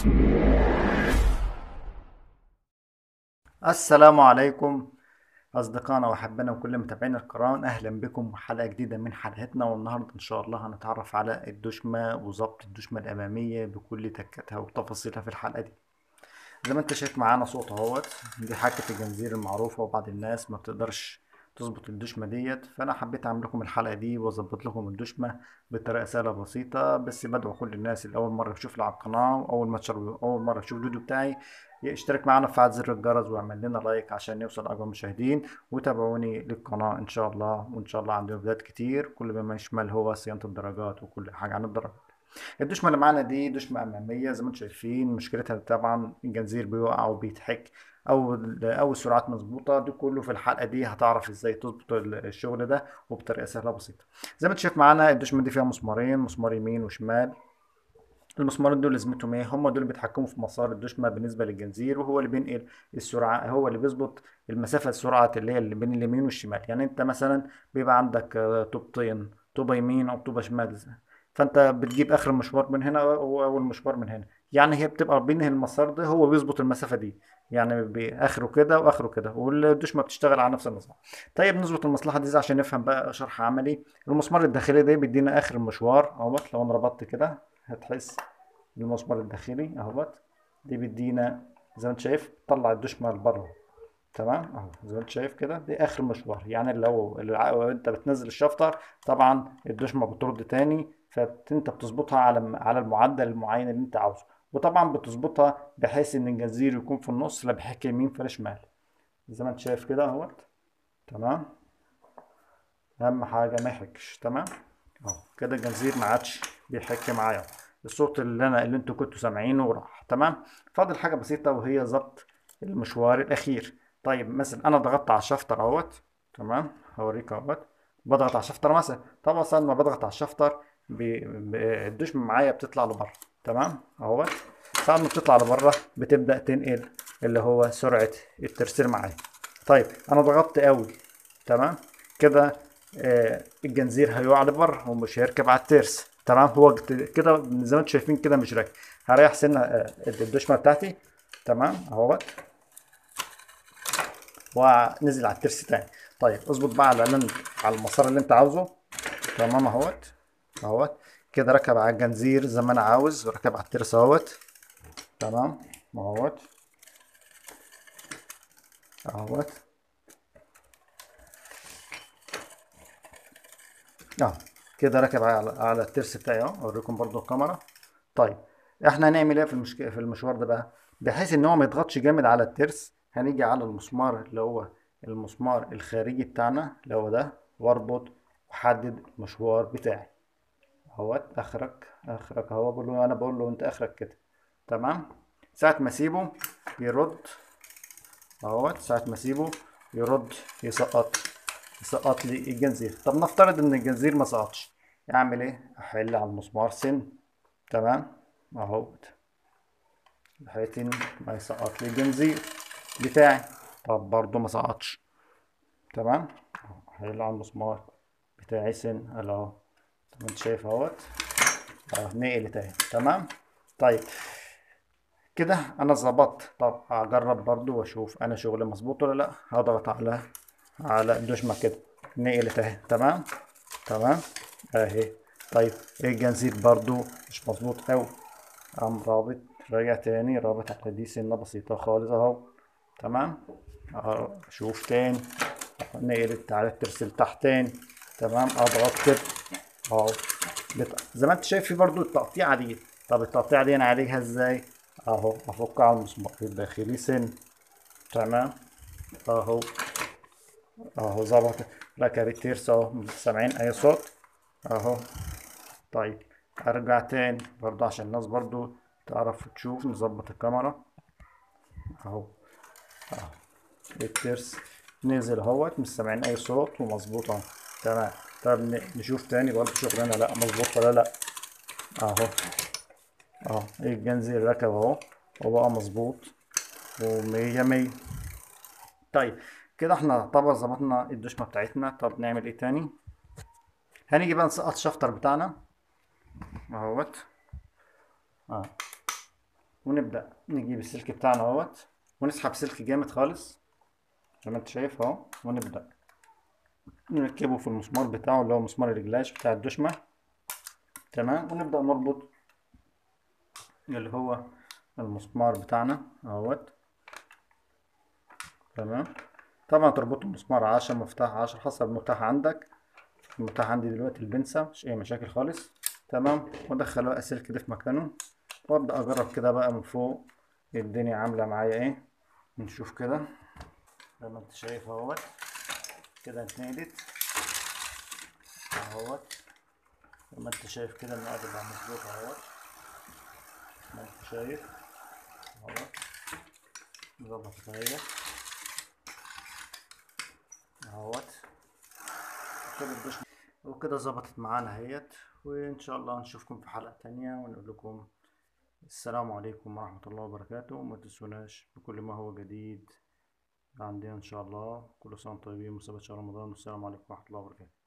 السلام عليكم أصدقائنا وأحبائنا وكل متابعينا الكرام أهلا بكم وحلقة جديدة من حلقتنا والنهاردة إن شاء الله هنتعرف على الدشمة وظبط الدشمة الأمامية بكل تكاتها وتفاصيلها في الحلقة دي زي ما انت شايف معانا صوت اهوت دي حاجة الجنزير المعروفة وبعض الناس ما بتقدرش تظبط الدشمة ديت فأنا حبيت أعمل لكم الحلقة دي وأظبط لكم الدشمة بطريقة سهلة بسيطة بس بدعو كل الناس اللي أول مرة تشوف لي على القناة وأول ما تشرب أول مرة تشوف الفيديو بتاعي يشترك معنا في فعل زر الجرس ويعمل لنا لايك عشان يوصل أكبر مشاهدين وتابعوني للقناة إن شاء الله وإن شاء الله عندنا فيديوهات كتير كل بما يشمل هو صيانة الدرجات وكل حاجة عن الدرجات الدشمة اللي معانا دي دشمة أمامية زي ما انتم شايفين مشكلتها طبعا الجنزير بيقع وبيتحك أو أو السرعات مظبوطة دي كله في الحلقة دي هتعرف ازاي تظبط الشغل ده وبطريقة سهلة بسيطة زي ما انت شايف معانا الدشمة دي فيها مسمارين مسمار يمين وشمال المسمارين دول لازمتهم ايه هم دول اللي بيتحكموا في مسار الدشمه بالنسبه للجنزير وهو اللي بينقل السرعه هو اللي بيظبط المسافه السرعه اللي هي اللي بين اليمين والشمال يعني انت مثلا بيبقى عندك آه، طوبتين طوبه يمين او طوبه شمال فانت بتجيب اخر المشوار من هنا او أو المشوار من هنا يعني هي بتبقى بين المسار ده هو بيظبط المسافه دي يعني باخره كده واخره كده والدشمه بتشتغل على نفس النظام طيب نظبط المصلحه دي إزاي عشان نفهم بقى شرح عملي المسمار الداخلي ده بيدينا اخر المشوار اهوت لو انا ربطت كده هتحس المسمار الداخلي اهوت دي بيدينا زي ما انت شايف طلع الدشمه لبره تمام اهو زي ما انت شايف كده دي اخر مشوار يعني لو لو انت بتنزل الشفطر طبعا الدشمه بترد تاني فانت بتظبطها على على المعدل المعين اللي انت عاوزه وطبعا بتظبطها بحيث ان الجنزير يكون في النص لا بيحك يمين فلا شمال زي ما انت شايف كده اهوت تمام اهم حاجه ما يحكش تمام اهو كده الجنزير ما عادش بيحك معايا الصوت اللي انا اللي انتوا كنتوا سامعينه راح تمام فاضل حاجه بسيطه وهي ضبط المشوار الاخير طيب مثلا انا ضغطت على الشفطر اهوت تمام هوريك اهوت بضغط على الشفطر مثلا طبعا ساعة ما بضغط على الشفطر بي- ب- الدشمة معايا بتطلع لبره تمام اهوت ساعة ما بتطلع لبره بتبدأ تنقل اللي هو سرعة الترسير معايا طيب انا ضغطت قوي تمام كده آه الجنزير هيقع لبره ومش هيركب على الترس تمام هو كت- كده زي ما انتم شايفين كده مش راكب هريح سنة آه الدشمة بتاعتي تمام اهوت ونزل على الترس تاني طيب اظبط بقى على اللي انت- على المسار اللي انت عاوزه تمام اهوت اهوت كده ركب على الجنزير زي ما انا عاوز وركب على الترس اهوت تمام اهوت اهوت اه كده ركب على على الترس بتاعي اهو اوريكم برضو الكاميرا طيب احنا هنعمل ايه في المشك... في المشوار ده بقى بحيث ان هو ما يضغطش جامد على الترس هنيجي على المسمار اللي هو المسمار الخارجي بتاعنا اللي هو ده واربط واحدد المشوار بتاعي اهوت اخرك اخرك اهو بقول له انا بقول له انت اخرك كده تمام ساعة ما اسيبه يرد اهوت ساعة ما اسيبه يرد يسقط يسقط لي الجنزير طب نفترض ان الجنزير ما سقطش اعمل ايه احل على المسمار سن تمام اهوت بحيث ان ما يسقط لي الجنزير بتاعي طب برضه ما سقطش تمام أهو، احل على المسمار بتاعي سن اهو طب انت شايف اهوت اهو نقل تاني تمام طيب كده انا ظبطت طب اجرب برضو واشوف انا شغلي مظبوط ولا لا هضغط على على الدشمة كده نقلت اهي تمام تمام اهي طيب الجنزير برضو مش مظبوط قوي قام رابط راجع تاني رابط على دي سنة بسيطة خالص اهو تمام أهو، شوف تاني نقلت على الترس لتحت تاني تمام اضغط كده اهو بت- زي ما انت شايف في برضو التقطيعة دي طب التقطيعة دي انا اعالجها ازاي اهو افك على المسمار الداخلي سن تمام اهو اهو ظبط ركب الترس اهو سامعين اي صوت اهو طيب ارجع تاني برضو عشان الناس برضو تعرف تشوف نظبط الكاميرا اهو اهو الترس نزل اهوت مش سامعين اي صوت ومظبوط اهو تمام طب ن- نشوف تاني برضو شغلنا لا مظبوط ولا لا اهو اهو الجنزير ركب اهو وبقى مظبوط ومية مية طيب كده احنا طبعا ظبطنا الدشمة بتاعتنا طب نعمل ايه تاني هنيجي بقى نسقط الشفطر بتاعنا اهوت اه ونبدأ نجيب السلك بتاعنا اهوت ونسحب سلك جامد خالص زي ما انت شايف اهو ونبدأ نركبه في المسمار بتاعه اللي هو مسمار الرجلاش بتاع الدشمة تمام ونبدأ نربط اللي هو المسمار بتاعنا اهوت تمام طبعا تربطه بمسمار عشرة مفتاح عشرة حسب المفتاح عندك المفتاح عندي دلوقتي البنسة مش اي مشاكل خالص تمام وادخل بقى السلك ده في مكانه وابدأ اجرب كده بقى من فوق الدنيا عاملة معايا ايه نشوف كده زي ما انت شايف اهوت كده اتنقلت اهوت زي ما انت شايف كده المقادير بقى مظبوط اهوت زي ما انت شايف اهوت ظبطت اهي اهوت كده الدش وكده ظبطت معانا اهيت وان شاء الله نشوفكم في حلقة تانية ونقول لكم السلام عليكم ورحمة الله وبركاته وما تنسوناش بكل ما هو جديد عندنا ان شاء الله كل سنة وانتم طيبين ومسابقة شهر رمضان والسلام عليكم ورحمة الله وبركاته